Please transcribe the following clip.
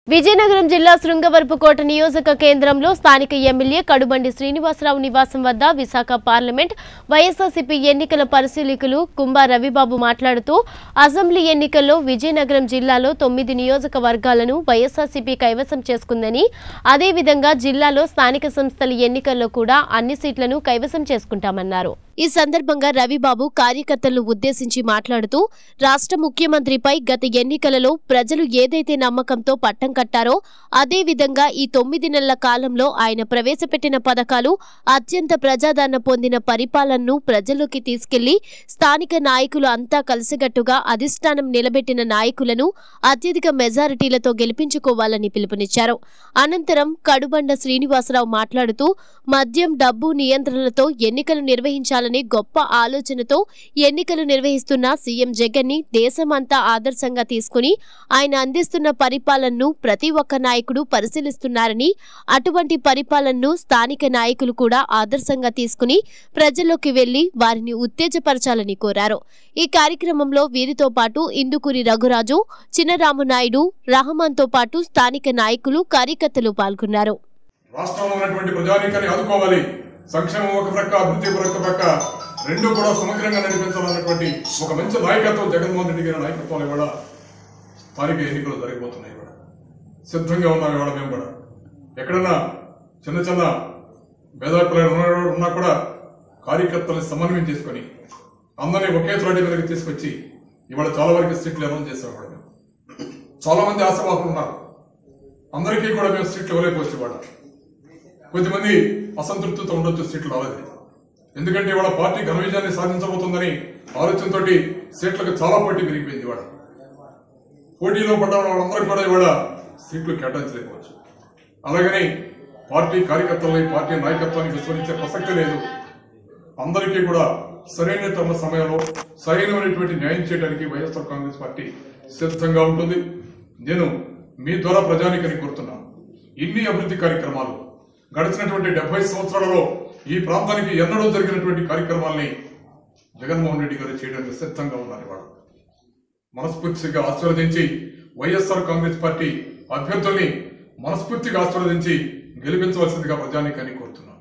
విజయనగరం జిల్లా శృంగవరపుకోట నియోజక కేంద్రంలో స్థానిక ఎమ్మెల్యే కడుబండి శ్రీనివాసరావు నివాసం వద్ద విశాఖ పార్లమెంట్ వైఎస్ఆర్సీపీ ఎన్నికల పరిశీలకులు కుంభా రవిబాబు మాట్లాడుతూ అసెంబ్లీ ఎన్నికల్లో విజయనగరం జిల్లాలో తొమ్మిది నియోజకవర్గాలను వైఎస్ఆర్సీపీ కైవసం చేసుకుందని అదేవిధంగా జిల్లాలో స్థానిక సంస్థల ఎన్నికల్లో కూడా అన్ని సీట్లను కైవసం చేసుకుంటామన్నారు ఈ సందర్భంగా రవిబాబు కార్యకర్తలను ఉద్దేశించి మాట్లాడుతూ రాష్ట్ర ముఖ్యమంత్రిపై గత ఎన్నికలలో ప్రజలు ఏదైతే నమ్మకంతో పట్టం కట్టారో అదే విధంగా ఈ తొమ్మిది నెలల కాలంలో ఆయన ప్రవేశపెట్టిన పథకాలు అత్యంత ప్రజాదరణ పొందిన పరిపాలనను ప్రజల్లోకి తీసుకెళ్లి స్థానిక నాయకులు అంతా కలిసికట్టుగా అధిష్టానం నిలబెట్టిన నాయకులను అత్యధిక మెజారిటీలతో గెలిపించుకోవాలని పిలుపునిచ్చారు అనంతరం కడుబండ శ్రీనివాసరావు మాట్లాడుతూ మద్యం డబ్బు నియంత్రణలతో ఎన్నికలు నిర్వహించాలనే గొప్ప ఆలోచనతో ఎన్నికలు నిర్వహిస్తున్న సీఎం జగన్ ని దేశమంతా ఆదర్శంగా తీసుకుని ఆయన అందిస్తున్న పరిపాలనను ప్రతి ఒక్క నాయకుడు పరిశీలిస్తున్నారని అటువంటి పరిపాలనను స్థానిక నాయకులు కూడా ఆదర్శంగా తీసుకుని ప్రజల్లోకి వెళ్లి వారిని ఉత్తేజపరచాలని కోరారు ఈ కార్యక్రమంలో వీరితో పాటు ఇందుకూరి రఘురాజు చిన్నరాము నాయుడు రహమాన్తో పాటు స్థానిక నాయకులు కార్యకర్తలు పాల్గొన్నారు రాష్ట్రంలో ఉన్నటువంటి ప్రజానీకాన్ని ఆదుకోవాలి సంక్షేమం ఒక ప్రక్క అభివృద్ధి ఒక ప్రక్క రెండు కూడా సమగ్రంగా నడిపించాలన్నటువంటి ఒక మంచి నాయకత్వం జగన్మోహన్ రెడ్డి గారి నాయకత్వం ఇవాళ స్థానిక ఎన్నికలు జరిగిపోతున్నాయి ఇవాళ సిద్ధంగా ఉన్నాం ఇవాళ మేము కూడా ఎక్కడన్నా చిన్న చిన్న భేదాభిప్రాయాలు ఉన్న- ఉన్నా కూడా కార్యకర్తలను సమన్వయం చేసుకొని అందరినీ ఒకే త్రాటి మీదకి తీసుకొచ్చి ఇవాళ చాలా వరకు సీట్లు అనౌన్స్ చేస్తాం కూడా మేము చాలా మంది ఆశావాహులు ఉన్నారు అందరికీ కూడా మేము సీట్లు ఇవ్వలేకపోవచ్చు ఇవాళ కొద్దిమంది అసంతృప్తితో ఉండొచ్చు సీట్లు రాలేదు ఎందుకంటే ఇవాళ పార్టీ ఘన విజయాన్ని సాధించబోతుందని ఆలోచనతో సీట్లకు చాలా పోటీ పెరిగిపోయింది ఇవాళ పోటీలో పడ్డ వాళ్ళందరూ కూడా ఇవాళ సీట్లు కేటాయించలేకపోవచ్చు అలాగని పార్టీ కార్యకర్తలని పార్టీ నాయకత్వాన్ని విస్మరించే ప్రసక్తి లేదు అందరికీ కూడా సరైన తమ సమయంలో సరైనటువంటి న్యాయం చేయడానికి వైఎస్ఆర్ కాంగ్రెస్ పార్టీ సిద్ధంగా ఉంటుంది నేను మీ ద్వారా ప్రజానికని కోరుతున్నాను ఇన్ని అభివృద్ధి కార్యక్రమాలు గడిచినటువంటి డెబ్బై సంవత్సరాలలో ఈ ప్రాంతానికి ఎన్నడూ జరిగినటువంటి కార్యక్రమాల్ని జగన్మోహన్ రెడ్డి గారు చేయడానికి సిద్ధంగా ఉన్నారు ఇవాళ మనస్ఫూర్తిగా ఆశీర్వదించి వైఎస్ఆర్ కాంగ్రెస్ పార్టీ అభ్యర్థుల్ని మనస్ఫూర్తిగా ఆశీర్వదించి గెలిపించవలసిందిగా ప్రజానికాన్ని కోరుతున్నాను